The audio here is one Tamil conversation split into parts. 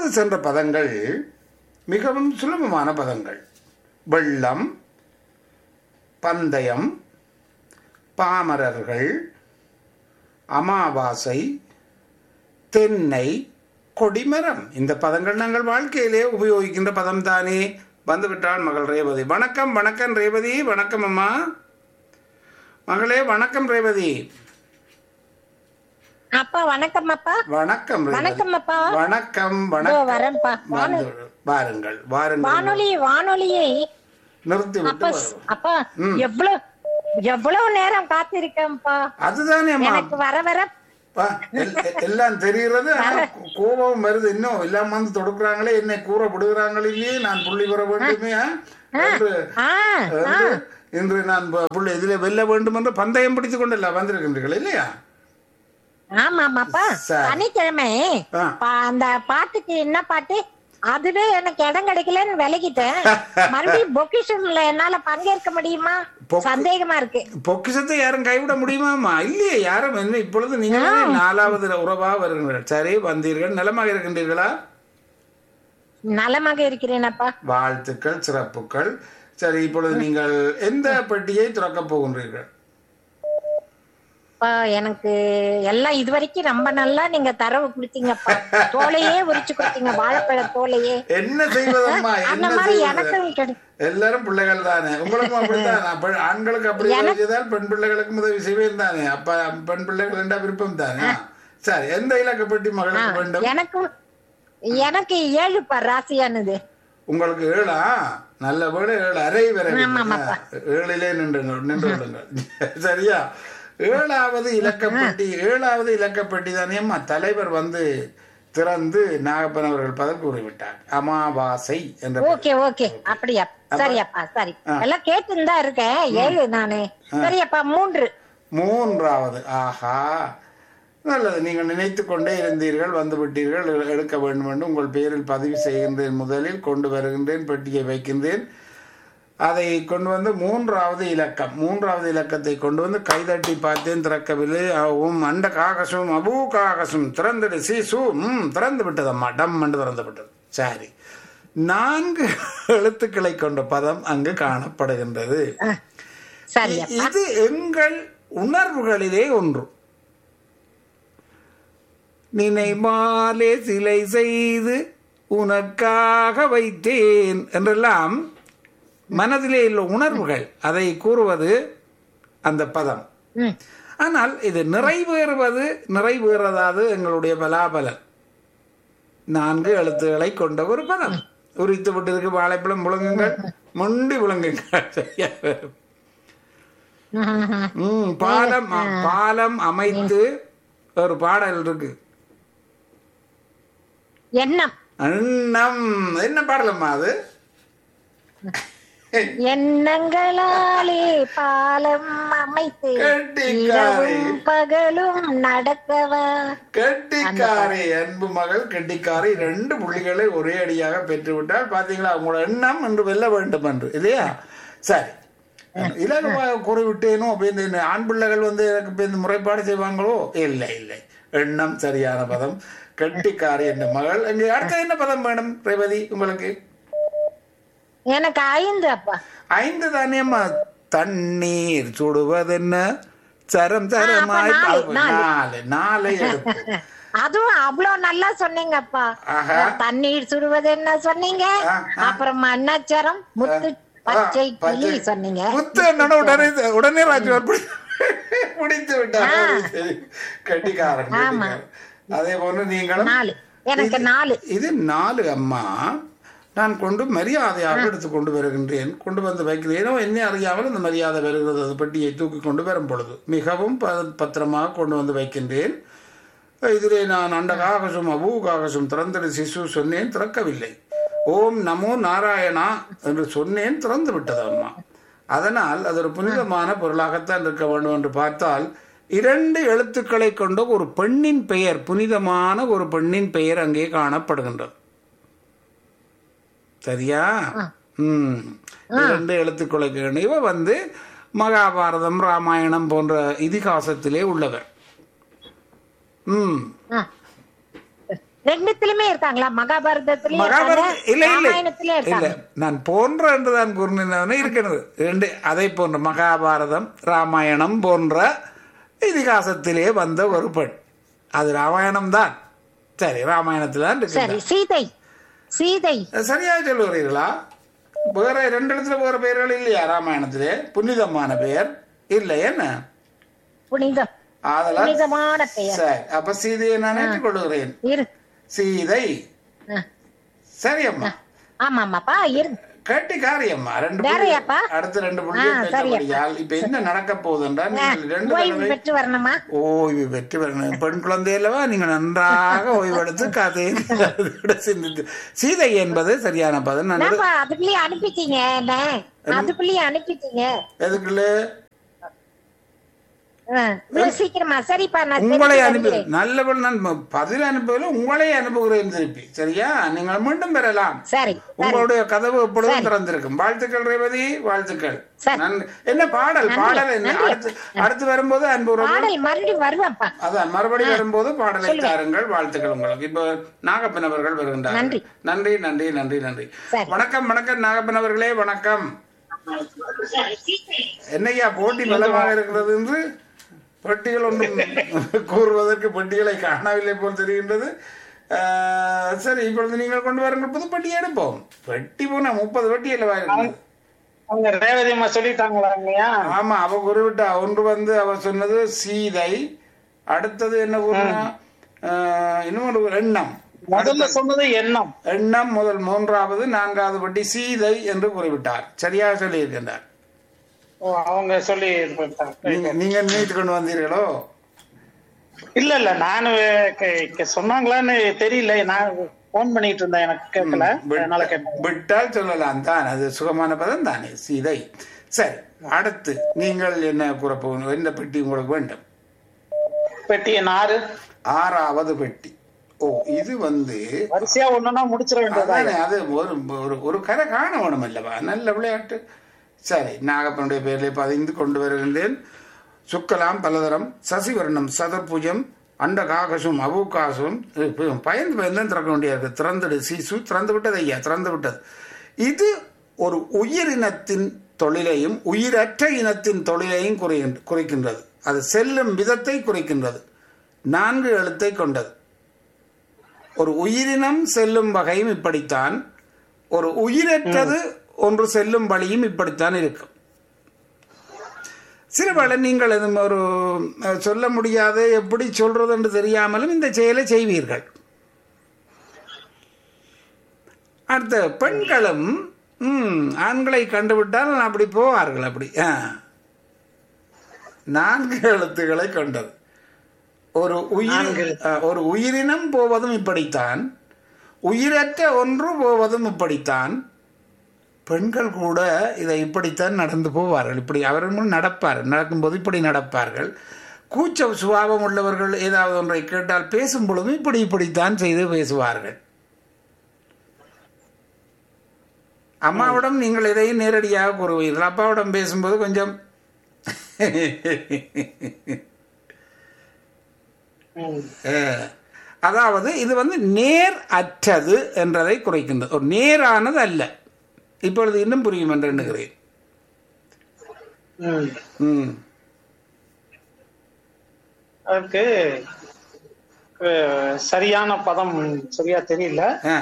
சென்ற பதங்கள் மிகவும் சுலபமான பதங்கள் வெள்ளம் பந்தயம் பாமரர்கள் அமாவாசை தென்னை கொடிமரம் இந்த பதங்கள் நாங்கள் வாழ்க்கையிலே உபயோகிக்கின்ற பதம் தானே வந்துவிட்டான் மகள் ரேவதி வணக்கம் வணக்கம் ரேவதி வணக்கம் அம்மா மகளே வணக்கம் ரேவதி அப்பா வணக்கம் அப்பா வணக்கம் ரேவதி. வணக்கம் அப்பா. வணக்கம் இதோ வணக்கம் வரேன்ப்பா வந்து வாருங்கள் வாருங்கள் வானொலி வானொலியை நிறுத்தி விட்டு அப்பா வரும் அப்பா எவ்வளவு எவ்வளவு நேரம் காத்திருக்கேன்ப்பா அதுதானே அம்மா எனக்கு வர வர பா, எல்- எ- எல்லாம் தெரிகிறது ஆனா கோபம் வருது இன்னும் எல்லாம் வந்து தொடுக்குறாங்களே என்னை கூற விடுகிறாங்களே நான் புள்ளி பெற வேண்டுமே ஆ? என்று ஆ என்று இன்று நான் ப- புள்ளி இதிலே வெல்ல வேண்டும் என்று பந்தயம் பிடித்துக் கொண்டு வந்திருக்கின்றீர்கள் இல்லையா ஆமா ஆமாப்பா சரி. சனிக்கிழமை ஆ. பா- அந்த பாட்டுக்கு என்ன பாட்டு அதுவே எனக்கு இடம் கிடைக்கலன்னு விலகிட்டேன் மறுபடியும் பொக்கிஷன்ல என்னால பங்கேற்க முடியுமா பொக்கு- சந்தேகமா இருக்கு பொக்கிஷத்தை யாரும் கைவிட முடியுமாமா இல்லையே யாரும் என்ன இப்பொழுது நீங்களே நாலாவது உறவா வருகிறீர்கள் சரி வந்தீர்கள் நலமாக இருக்கின்றீர்களா நலமாக இருக்கிறேனப்பா வாழ்த்துக்கள் சிறப்புகள் சரி இப்பொழுது நீங்கள் எந்த பெட்டியை திறக்கப் போகின்றீர்கள் அப்பா எனக்கு எல்லாம் இது வரைக்கும் ரொம்ப நல்லா நீங்க தரவு கொடுத்தீங்கப்பா தோலையே உரிச்சு கொடுத்தீங்க வாழைப்பழ தோலையே என்ன செய்வதம்மா அந்த என்ன மாதிரி செய்வது எனக்கும் கிடை- எல்லாரும் பிள்ளைகள் தானே உங்களுக்கும் அப்படித்தான் அப்ப ஆண்களுக்கு அப்படி உதவி செய்தால் பெண் பிள்ளைகளுக்கும் உதவி செய்வேன் தானே அப்ப பெண் பிள்ளைகள் ரெண்டா விருப்பம் தானே சரி எந்த இலக்க பெட்டி மகளுக்கு வேண்டும் எனக்கும் எனக்கு ஏழுப்பா ராசியானது உங்களுக்கு ஏழா நல்ல வேலை ஏழு அரை வரை ஏழிலே நின்று நின்று விடுங்கள் சரியா ஏழாவது இலக்கப்பட்டி ஏழாவது இலக்கப்பட்டி தானேம்மா தலைவர் வந்து திறந்து நாகப்பன் அவர்கள் பதில் கூறிவிட்டார் அமாவாசை என்ற ஓகே ஓகே அப்படியா சரியப்பா சரி எல்லாம் கேட்டுன்னு தான் இருக்கேன் ஏழு நானு சரியப்பா மூன்று மூன்றாவது ஆஹா நல்லது நீங்கள் நினைத்து கொண்டே இருந்தீர்கள் வந்து விட்டீர்கள் எ- எடுக்க வேண்டும் என்று உங்கள் பேரில் பதிவு செய்கின்றேன் முதலில் கொண்டு வருகின்றேன் பெட்டியை வைக்கின்றேன் அதை கொண்டு வந்து மூன்றாவது இலக்கம் மூன்றாவது இலக்கத்தை கொண்டு வந்து கைதட்டி பார்த்தேன் திறக்கவில்லை ஓம் அண்ட காகசும் அபூ காகசும் திறந்துடு சீசு ம் திறந்து விட்டதம்மா டம் என்று திறந்து விட்டது சரி நான்கு எழுத்துக்களை கொண்ட பதம் அங்கு காணப்படுகின்றது சரியா இது எங்கள் உணர்வுகளிலே ஒன்று நினைமாலே சிலை செய்து உனக்காக வைத்தேன் என்றெல்லாம் மனதிலே உள்ள உணர்வுகள் அதை கூறுவது அந்த பதம் ம் ஆனால் இது நிறைவேறுவது நிறைவேறதாது எங்களுடைய பலாபலன் நான்கு எழுத்துக்களை கொண்ட ஒரு பதம் உரித்து விட்டிருக்கு வாழைப்பழம் முழங்குங்கள் முண்டி முழங்குங்கள் சரியா வரும். ம், பாலம் பாலம் அமைத்து ஒரு பாடல் இருக்கு எண்ணம் அண்ணம் என்ன பாடலம்மா அது எண்ணங்களாலே பாலம் அமைத்து கெட்டிக்காரி இரவும் பகலும் நடக்கவா கெட்டிக்காரி அன்பு மகள் கெட்டிக்காரி ரெண்டு புள்ளிகளை ஒரே அடியாக பெற்றுவிட்டால் பாத்தீங்களா உங்களோட எண்ணம் என்று வெல்ல வேண்டும் என்று இல்லையா சரி இலகுவாக கூறிவிட்டேனோ அப்படின்னு இந்த ஆண் பிள்ளைகள் வந்து எனக்கு இப்ப இந்த முறைப்பாடு செய்வாங்களோ இல்லை இல்லை எண்ணம் சரியான பதம் கெட்டிக்காரி என்ற மகள் இங்கே அடுத்த என்ன பதம் வேணும் ரேவதி உங்களுக்கு எனக்கு ஐந்து அப்பா ஐந்து தானியம்மா தண்ணீர் சுடுவதென்ன சரம் சரமாய் நாலு, பாவு- நாலு நாளை எடுப்பு அதுவும் அவ்வளவு நல்லா சொன்னீங்கப்பா ஆஹா. தண்ணீர் சுடுவது என்ன சொன்னீங்க ஆ, அப்புறம் மண்ணாச்சரம் முத்து பச்சை கிளி சொன்னீங்க முத்து என்னோட உடனே உடனே ராஜ்வார் பிடி- பிடித்து விட்டார் சரி. கட்டிக்காரன் கட்டிக்காரன். அதே போன்று நீங்களும் நாலு எனக்கு நாலு இது நாலு அம்மா நான் கொண்டு மரியாதையாக எடுத்து கொண்டு வருகின்றேன் கொண்டு வந்து வைக்கிறேன் ஏனோ என்னை அறியாமல் இந்த மரியாதை வருகிறது அது பெட்டியை தூக்கி கொண்டு வரும் பொழுது மிகவும் ப- பத்திரமாக கொண்டு வந்து வைக்கின்றேன் இதிலே நான் அண்ட காகசம் அபூ காகசம் திறந்திடு சிசு சொன்னேன் திறக்கவில்லை ஓம் நமோ நாராயணா என்று சொன்னேன் திறந்து விட்டது அம்மா அதனால் அது ஒரு புனிதமான பொருளாகத்தான் இருக்க வேண்டும் என்று பார்த்தால் இரண்டு எழுத்துக்களை கொண்ட ஒரு பெண்ணின் பெயர் புனிதமான ஒரு பெண்ணின் பெயர் அங்கே காணப்படுகின்றது சரியா ம் இரண்டு எழுத்துக்களை கொண்ட இவ வந்து மகாபாரதம் ராமாயணம் போன்ற இதிகாசத்திலே உள்ளவர் ம் ஆ. ரெண்டுத்திலுமே இருக்காங்களா மகாபாரதத்திலயும் மகாபாரத இருக்காங்க, இல்ல இல்ல ராமாயணத்திலயும் இல்ல இருக்காங்க நான் போன்ற என்று தான் கூறினே இருக்கிறது ரெண்டு அதை போன்ற மகாபாரதம் ராமாயணம் போன்ற இதிகாசத்திலே வந்த ஒரு பெண் அது ராமாயணம் தான் சரி ராமாயணத்தில் தான் சரி இருக்கு சீதை சீதை சரியாக சொல்லுகிறீர்களா வேற ரெண்டு இடத்துல வேற பெயர்கள் இல்லையா ராமாயணத்திலே புனிதமான பெயர் இல்லை என்ன புனிதம் அதெல்லாம் புனிதமான பெயர் சரி அப்ப சீதையை நான் ஏற்றுக்கொள்கிறேன் இரு சீதை ஆ, சரி அம்மா ஆமா ஆமாப்பா இரு கட்டி காரியம்மா ரெண்டு வேறயாப்பா? புள்ளி- அடுத்த ரெண்டு ஆ, புள்ளியை சரியப்பா. பெற்றபடியால் இப்ப என்ன நடக்க போகுதுன்றா நீங்கள் ரெண்டு ஓய்வு தடவை பெற்று வரணுமா ஓய்வு பெற்று வரணும் பெண் குழந்தை அல்லவா நீங்க நன்றாக ஓய்வெடுத்து கதையை அதோட சிந்தித்து சீதை என்பது சரியான பதம் நான் என்னப்பா அதுக்குள்ளேயே அனுப்பிட்டீங்க என்ன அதுக்குள்ளேயே அனுப்பிட்டீங்க எதுக்குள்ள ஆ, இவ்வளவு சீக்கிரமா சரிப்பா நான் உங்களை தெரிஞ்சு அனுப்பி வருகிறேன். நல்லபடி நான் ம- பதில் அனுப்பவில்லை உங்களை அனுப்புகிறேன் திருப்பி சரியா நீங்கள் மீண்டும் பெறலாம் சரி சரி உங்களுடைய கதவு எப்பொழுதும் திறந்திருக்கும் வாழ்த்துக்கள் ரேவதி வாழ்த்துக்கள் சரி. நன்றி. என்ன பாடல் பாடல் என்ன அடுத்து அடுத்து வரும்போது அன்பு உறவு பாடல் மறுபடியும் வருவேன்ப்பா அதான் மறுபடி வரும்போது பாடலை தாருங்கள் வாழ்த்துக்கள் உங்களுக்கு இப்ப நாகப்பன் அவர்கள் வருகின்றார் நன்றி. நன்றி நன்றி நன்றி நன்றி சரி. வணக்கம் வணக்கம் நாகப்பன் அவர்களே வணக்கம் என்னையா போட்டி பலமாக இருக்கிறது என்று பெட்டிகள் ஒன்றும் கூறுவதற்கு பெட்டிகளை காணவில்லை போல் தெரிகின்றது ஆஹ், சரி இப்பொழுது நீங்கள் கொண்டு வருங்கள் புது பெட்டி எடுப்போம் பெட்டி போனா முப்பது பெட்டி அல்லவா இருக்கு அவங்க ரேவதி அம்மா சொல்லிட்டாங்களா இல்லையா ஆமா அவ குறிப்பிட்டா ஒன்று வந்து அவ சொன்னது சீதை அடுத்தது என்ன கூறினா ஆஹ், இன்னும் ஒரு எண்ணம் முதல்ல சொன்னது எண்ணம் எண்ணம் முதல் மூன்றாவது நான்காவது பட்டி சீதை என்று குறிப்பிட்டார் சரியாக சொல்லியிருக்கின்றார் ஓ, அவங்க சொல்லி இது பண்ணிட்டாங்க. நீங்க நீங்க நீட்டு கொண்டு வந்தீர்களோ இல்ல இல்ல நானு கே- கே- சொன்னாங்களான்னு தெரியல நான் போன் பண்ணிட்டு இருந்தேன் எனக்கு கேட்கல அதனால கேட்டேன் விட்டால் சொல்லலாம் தான் அது சுகமான பதம் தானே சீதை சரி அடுத்து நீங்கள் என்ன கூற போகணும் எந்த பெட்டி உங்களுக்கு வேண்டும் பெட்டி ஆறு ஆறாவது பெட்டி ஓ இது வந்து வரிசையா ஒண்ணுன்னா முடிச்சிட வேண்டியதா அதானே அது ஒரு ஒரு ஒரு கரை காண வேணும் அல்லவா நல்ல விளையாட்டு சரி நாகப்பனுடைய பெயரிலே பதிந்து கொண்டு வருகின்றேன் சுக்கலாம் பலதரம் சசிவர்ணம் சதபூஜம் அண்ட காகசும் அபுகாசும் பயந்து பயந்து திறக்க வேண்டிய இருக்கு திறந்துடு சீசு திறந்து விட்டது ஐயா திறந்து விட்டது இது ஒரு உயிரினத்தின் தொழிலையும் உயிரற்ற இனத்தின் தொழிலையும் குறைகின்ற- குறிக்கின்றது அது செல்லும் விதத்தை குறிக்கின்றது நான்கு எழுத்தை கொண்டது ஒரு உயிரினம் செல்லும் வகையும் இப்படித்தான் ஒரு உயிரற்றது ஒன்று செல்லும் வழியும் இப்படித்தான் இருக்கும் சிறுவேளை நீங்கள் இது ஒரு அஹ், சொல்ல முடியாத எப்படி சொல்றது என்று தெரியாமலும் இந்த செயலை செய்வீர்கள் அடுத்த பெண்களும் ம், ஆண்களை கண்டுவிட்டால் அப்படி போவார்கள் அப்படி ஆ. நான்கு எழுத்துக்களை கொண்டது ஒரு உயிர் அஹ், ஒரு உயிரினம் போவதும் இப்படித்தான் உயிரற்ற ஒன்று போவதும் இப்படித்தான் பெண்கள் கூட இதை இப்படித்தான் நடந்து போவார்கள் இப்படி அவர்கள் நடப்பார்கள் நடக்கும்போது இப்படி நடப்பார்கள் கூச்ச சுபாவம் உள்ளவர்கள் ஏதாவது ஒன்றை கேட்டால் பேசும் பொழுதும் இப்படி இப்படித்தான் செய்து பேசுவார்கள் அம்மாவிடம் நீங்கள் எதையும் நேரடியாக கூறுவீர்கள் அப்பாவிடம் பேசும்போது கொஞ்சம் ம். அஹ், அதாவது இது வந்து நேர் அற்றது என்றதை குறைக்கின்றது ஒரு நேரானது அல்ல இப்பொழுது இன்னும் புரியும் என்று எண்ணுகிறேன் ம். ம் அதுக்கு அஹ், சரியான பதம் சரியா தெரியல ஆ.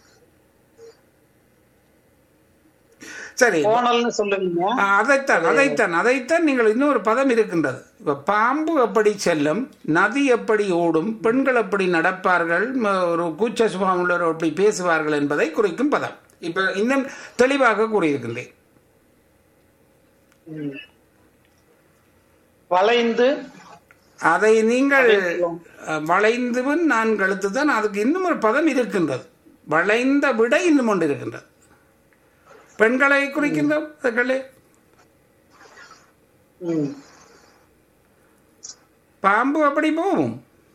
சரி கோணல்னு சொல்லுவீங்க ஆ, அதைத்தான் அதைத்தான் அதைத்தான் நீங்கள் இன்னொரு பதம் இருக்கின்றது இப்ப பாம்பு எப்படி செல்லும் நதி எப்படி ஓடும் பெண்கள் எப்படி நடப்பார்கள் ம, ஒரு கூச்ச சுபாவம் உள்ளவர் எப்படி பேசுவார்கள் என்பதை குறிக்கும் பதம் இப்ப இன்னும் தெளிவாக கூறியிருக்கின்றேன் ம். வளைந்து அதை நீங்கள் அஹ், வளைந்துவன் நான் கழுத்து தான் அதுக்கு இன்னும் ஒரு பதம் இருக்கின்றது வளைந்த விட இன்னும் ஒன்று இருக்கின்றது பெண்களை குறிக்கின்றோம் அதுகளே ம். பாம்பு அப்படி போகும்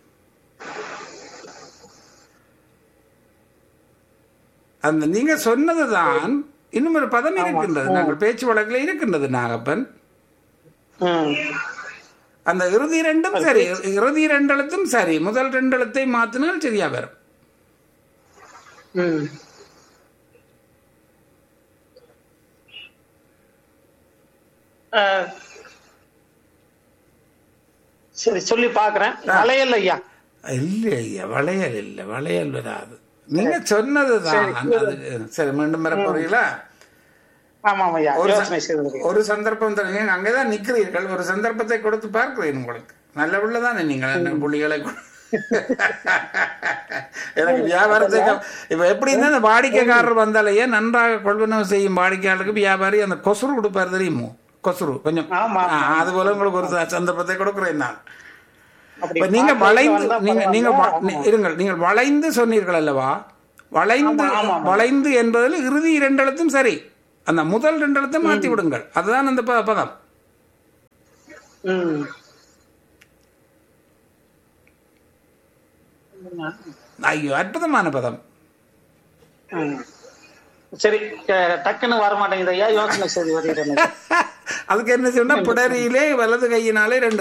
அந்த நீங்க சொன்னதுதான் இன்னும் ஒரு பதம் இருக்கின்றது நாங்கள் பேச்சு வழக்கில் இருக்கின்றது நாகப்பன் ம். அந்த இறுதி ரெண்டும் சரி இறுதி ரெண்டு எழுத்தும் சரி முதல் ரெண்டு எழுத்தை மாத்தினால் சரியா வரும் ம் அஹ், சரி சொல்லி பாக்குறேன் வளையல் ஐயா இல்லை ஐயா வளையல் இல்லை வளையல் வராது நீங்க சொன்னதுதான் அது சரி மீண்டும் வர போறீங்களா ஆமாம் ஐயா ஒரு யோசனை செய்து ஒரு சந்தர்ப்பம் தர- நீங்க அங்கேதான் நிக்கிறீர்கள் ஒரு சந்தர்ப்பத்தை கொடுத்து பார்க்கிறேன் உங்களுக்கு நல்ல உள்ளதானே நீங்கள் என்ன புள்ளிகளை கொடு- எனக்கு வியாபாரத்துக்கு இப்ப எப்படின்னா இந்த வாடிக்கைக்காரர் வந்தாலேயே நன்றாக கொள்வனவு செய்யும் வாடிக்கையாளருக்கு வியாபாரி அந்த கொசுறு கொடுப்பாரு தெரியுமோ கொசுறு கொஞ்சம் ஆமா, ஆ, அது போல உங்களுக்கு ஒரு ச- சந்தர்ப்பத்தை கொடுக்கிறேன் நான் அப்படி இப்ப நீங்க பார்க்க வளைந்து வந்தா நீங்க நீங்க வ- பரவாயில்ல. நீ- இருங்கள் நீங்கள் வளைந்து சொன்னீர்கள் அல்லவா வளைந்து ஆமா, ஆமா, ஆமா. வளைந்து என்பதில் இறுதி இரண்டு எழுத்தும் சரி அந்த முதல் ரெண்டு எழுத்தும் மாத்தி விடுங்கள் அதுதான் அந்த ப- பதம் ம் ஐயோ அற்புதமான பதம் ம். சரி அஹ், டக்குன்னு வர மாட்டேங்குது ஐயா யோசனை செய்து வருகிறேன் அதுக்கு என்ன சொன்னா பிடரியிலே வலது கையினாலே ரெண்டு